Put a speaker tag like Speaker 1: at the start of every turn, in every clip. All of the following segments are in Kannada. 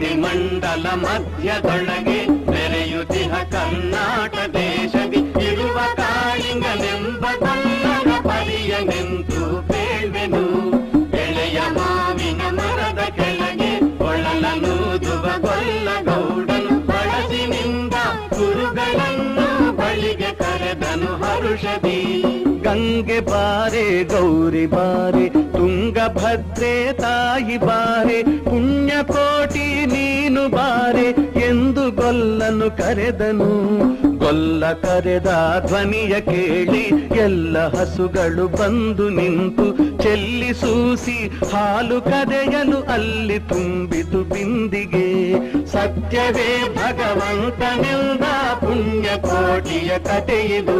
Speaker 1: ಮಂಡಲ ಮಧ್ಯದೊಳಗೆ ಬೆರೆಯುತ್ತಿಹ ಕರ್ನಾಟ ದೇಶದಿ ಇರುವ ಕಾಳಿಂಗನೆಂಬ ಕನ್ನಡ ಪರಿಯ ನಿಂತು ಬೇಳ್ವೆನು ಎಳೆಯ ಮಾವಿನ ಮರದ ಕೆಳಗೆ ಒಳಲನೂದುವ ಕೊಲ್ಲ ಗೌಡನು ಬಳಸಿನಿಂದ ಗುರುಗಳನ್ನು ಬಳಿಗೆ ಕರೆದನು ಹರುಷದಿ
Speaker 2: ಗಂಗೆ ಬಾರೆ ಗೌರಿ ಬಾರೆ ತುಂಗಭದ್ರೆ ತಾಯಿ ಬಾರೆ ಪುಣ್ಯಕೋಟಿ ನೀನು ಬಾರೆ ಎಂದು ಗೊಲ್ಲನು ಕರೆದನು ಗೊಲ್ಲ ಕರೆದ ಧ್ವನಿಯ ಕೇಳಿ ಎಲ್ಲ ಹಸುಗಳು ಬಂದು ನಿಂತು ಚೆಲ್ಲಿ ಸೂಸಿ ಹಾಲು ಕರೆಯಲು ಅಲ್ಲಿ ತುಂಬಿತು ಬಿಂದಿಗೆ ಸತ್ಯವೇ ಭಗವಂತನೆಂದ ಪುಣ್ಯಕೋಟಿಯ ಕಥೆಯಿದು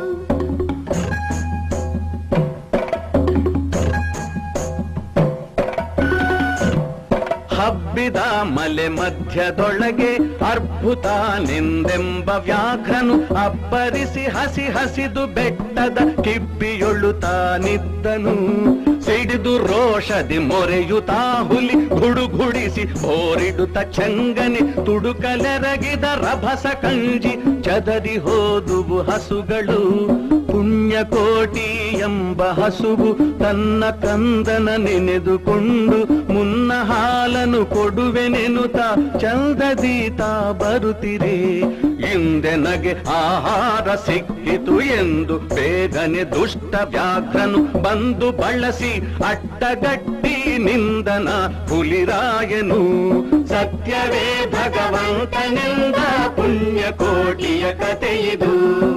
Speaker 2: ಹಬ್ಬಿದ ಮಲೆ ಮಧ್ಯದೊಳಗೆ ಅರ್ಭುತನೆಂದೆಂಬ ವ್ಯಾಘ್ರನು ಅಬ್ಬರಿಸಿ ಹಸಿ ಹಸಿದು ಬೆಟ್ಟದ ಕಿಬ್ಬಿಯೊಳ್ಳುತ್ತಾನಿದ್ದನು ಸಿಡಿದು ರೋಷದಿ ಮೊರೆಯುತ್ತಾ ಹುಲಿ ಗುಡುಗುಡಿಸಿ ಓರಿಡುತ್ತ ಚಂಗನೆ ತುಡುಕಲೆರಗಿದ ರಭಸ ಕಂಜಿ ಚದರಿ ಹೋದುವು ಹಸುಗಳು ಪುಣ್ಯಕೋಟಿ ಎಂಬ ಹಸುವು ತನ್ನ ಕಂದನ ನೆನೆದುಕೊಂಡು ಮುನ್ನ ಹಾಲನು ಕೊಡುವೆನೆನುತ ಚಂದದೀತ ಬರುತ್ತಿರೆ ಹಿಂದೆ ನಗೆ ಆಹಾರ ಸಿಕ್ಕಿತು ಎಂದು ಬೇಗನೆ ದುಷ್ಟ ವ್ಯಾಘ್ರನು ಬಂದು ಬಳಸಿ ಅಡ್ಡಗಟ್ಟಿ ನಿಂದನ ಹುಲಿರಾಯನು ಸತ್ಯವೇ ಭಗವಂತನೆಂದ ಪುಣ್ಯಕೋಟಿಯ ಕಥೆಯಿದು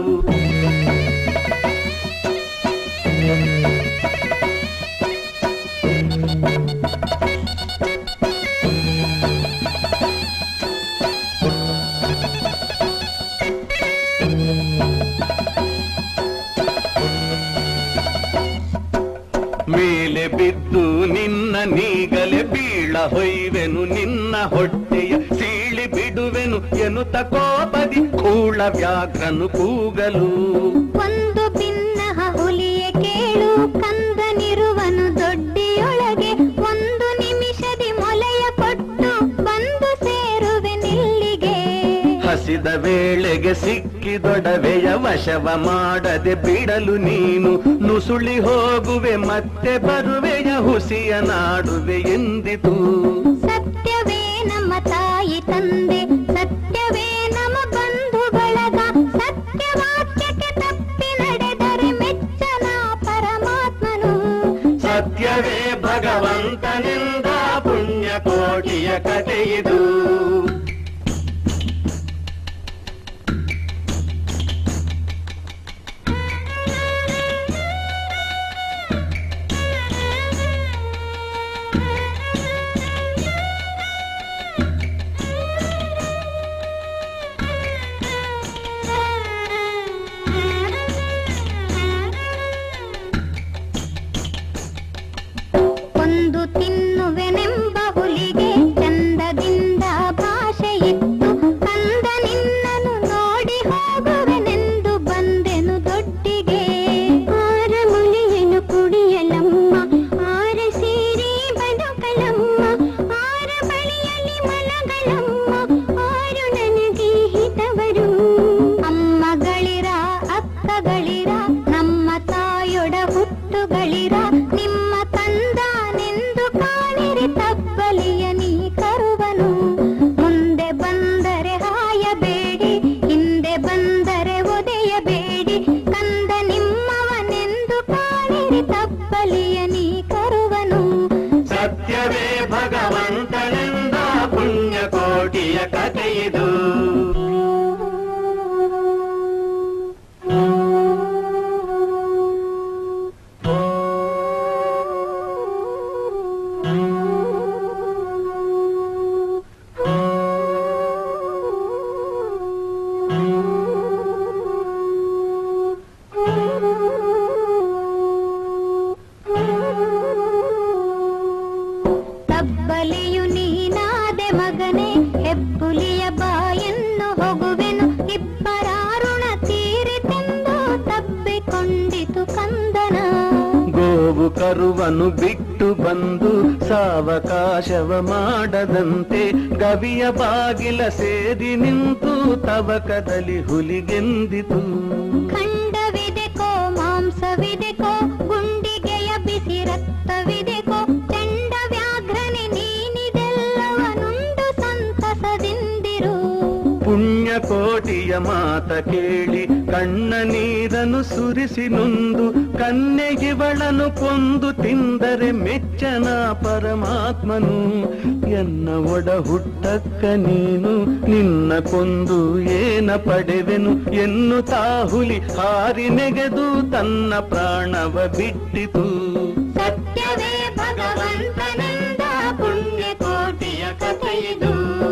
Speaker 2: ಮೇಲೆ ಬಿದ್ದು ನಿನ್ನ ನೀಗಲೆ ಬೀಳ ಹೊಯ್ವೆನು ನಿನ್ನ ಹೊಟ್ಟೆಯ ಸೀಳಿ ಬಿಡುವೆನು ಎನ್ನುತ್ತ ಕೋಪದಿ ಕೂಳ ವ್ಯಾಘ್ರನು ಕೂಗಲು
Speaker 3: ಒಂದು ಭಿನ್ನಹ ಹುಲಿಯ ಕೇಳು ಕಂದನಿರುವನು ದೊಡ್ಡಿಯೊಳಗೆ ಒಂದು ನಿಮಿಷದಿ ಮೊಲೆಯ ಕೊಟ್ಟು ಬಂದು ಸೇರುವೆ ನಿಲ್ಲಿಗೆ
Speaker 2: ಹಸಿದ ವೇಳೆಗೆ ಸಿಕ್ಕಿದೊಡವೆಯ ವಶವ ಮಾಡದೆ ಬಿಡಲು ನೀನು ನುಸುಳಿ ಹೋಗುವೆ ಮತ್ತೆ ಬರುವೆಯ ಹುಸಿಯ ನಾಡುವೆ ಎಂದಿತು
Speaker 3: ಸತ್ಯವೇ ನಮ್ಮ ತಾಯಿ ತಂದೆ ಸತ್ಯವೇ ನಮ್ಮ ಬಂಧು ಬಳಗ ಸತ್ಯವಾಕ್ಯಕ್ಕೆ ತಪ್ಪಿ ನಡೆದರೆ ಮೆಚ್ಚನ ಪರಮಾತ್ಮನು
Speaker 2: ಸತ್ಯವೇ ಭಗವಂತನಿಂದ ಪುಣ್ಯಕೋಟಿಯ ಕಥೆಯಿದು
Speaker 3: ಒಂದು ತಿನ್ನುವೆನೆಂಬ ಹುಲಿಗೆ ಚಂದದಿಂದ ಭಾಷೆ ಇತ್ತು ಕಂದ ನಿನ್ನನು ನೋಡಿ ಹೋಗುವೆನೆಂದು ಬಂದೆನು ದೊಡ್ಡಿಗೆ ಆರ ಮುಳಿಯನು ಕುಡಿಯಲಮ್ಮ ಆರ ಸೇರಿ ಬದುಕಲಮ್ಮ ಆರ ಬಳಿಯಲ್ಲಿ ಮಲಗಳಮ್ಮ ಆರು ನನಗೆ ಹಿತವರು ಅಮ್ಮಗಳಿರ ಅಕ್ಕಗಳಿರ ನಮ್ಮ ತಾಯೊಡ ಹುಟ್ಟುಗಳಿರ ನಿಮ್ಮ ತಂದಾನೆಂದು ಕಾಣಿರಿ ತಬ್ಬಲಿಯ ನೀ ಕರುವನು ಮುಂದೆ ಬಂದರೆ ಹಾಯಬೇಡಿ ಹಿಂದೆ ಬಂದರೆ ಒದೆಯಬೇಡಿ ಕಂದ ನಿಮ್ಮವನೆಂದು ಕಾಣಿರಿ ತಬ್ಬಲಿಯ ನೀ ಕರುವನು
Speaker 2: ಸತ್ಯವೇ ಭಗವಂತನೆಂದ ಪುಣ್ಯಕೋಟಿಯ ಕಥೆಯಿದು
Speaker 3: ತಬ್ಬಲಿಯು ನೀನಾದೆ ಮಗನೇ ಹೆಬ್ಬುಲಿಯ ಬಾಯನ್ನು ಹೊಗುವೆನು ಇಬ್ಬರಾರುಣ ತೀರಿತೆಂದು ತಬ್ಬಿಕೊಂಡಿತು ಕಂದನ
Speaker 2: ಗೋವು ಕರುವನು ಬಿಟ್ಟು ಬಿಟ್ಟು ಬಂದು ಸಾವಕಾಶವ ಮಾಡದಂತೆ ಗವಿಯ ಬಾಗಿಲ ಸೇರಿ ನಿಂತು ತವಕದಲ್ಲಿ ಹುಲಿಗೆಂದಿತು
Speaker 3: ಖಂಡವಿದೆಕೋ ಮಾಂಸವಿದೆಕೋ ಗುಂಡಿಗೆಯ ಬಿಸಿ ರಕ್ತವಿದೆಕೋ ಚಂಡ ವ್ಯಾಘ್ರನೆ ನೀನಿದೆಲ್ಲವನುಂಡು ಸಂತಸದಿಂದಿರು
Speaker 2: ಪುಣ್ಯ ಕೋಟಿಯ ಮಾತ ಕೇಳಿ ಕಣ್ಣ ನೀರನ್ನು ಸುರಿಸಿ ನೊಂದು ಕನ್ನೆಗಿವಳನು ಕೊಂದು ತಿಂದರೆ ಮೆಚ್ಚನ ಪರಮಾತ್ಮನು ಎನ್ನ ಒಡ ಹುಟ್ಟಕ್ಕ ನೀನು ನಿನ್ನ ಕೊಂದು ಏನ ಪಡೆವೆನು ಎನ್ನು ತಾಹುಲಿ ಹಾರಿ ನೆಗೆದು ತನ್ನ ಪ್ರಾಣವ ಬಿಟ್ಟಿತು
Speaker 3: ಸತ್ಯವೇ ಭಗವಂತನೆಂದ ಪುಣ್ಯ ಕೋಟಿಯ ಕಥೆಯಿದು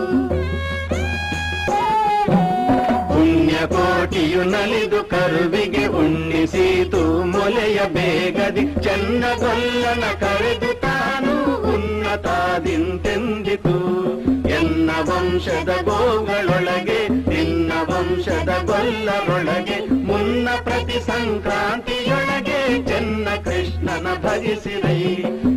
Speaker 2: ಪುಣ್ಯಕೋಟಿಯು ನಲಿದು ಕರುವಿಗೆ ಉಣ್ಣಿಸೀತು ಮೊಲೆಯ ಬೇಗದಿ ಚೆನ್ನಗೊಲ್ಲನ ಕರೆದು ತಾನು ಉನ್ನತಾದಿಂತೆಂದಿತು ಎನ್ನ ವಂಶದ ಗೋಗಳೊಳಗೆ ನಿನ್ನ ವಂಶದ ಗೊಲ್ಲರೊಳಗೆ ಮುನ್ನ ಪ್ರತಿ ಸಂಕ್ರಾಂತಿಯೊಳಗೆ ಚೆನ್ನ ಕೃಷ್ಣನ ಭಜಿಸಿರೈ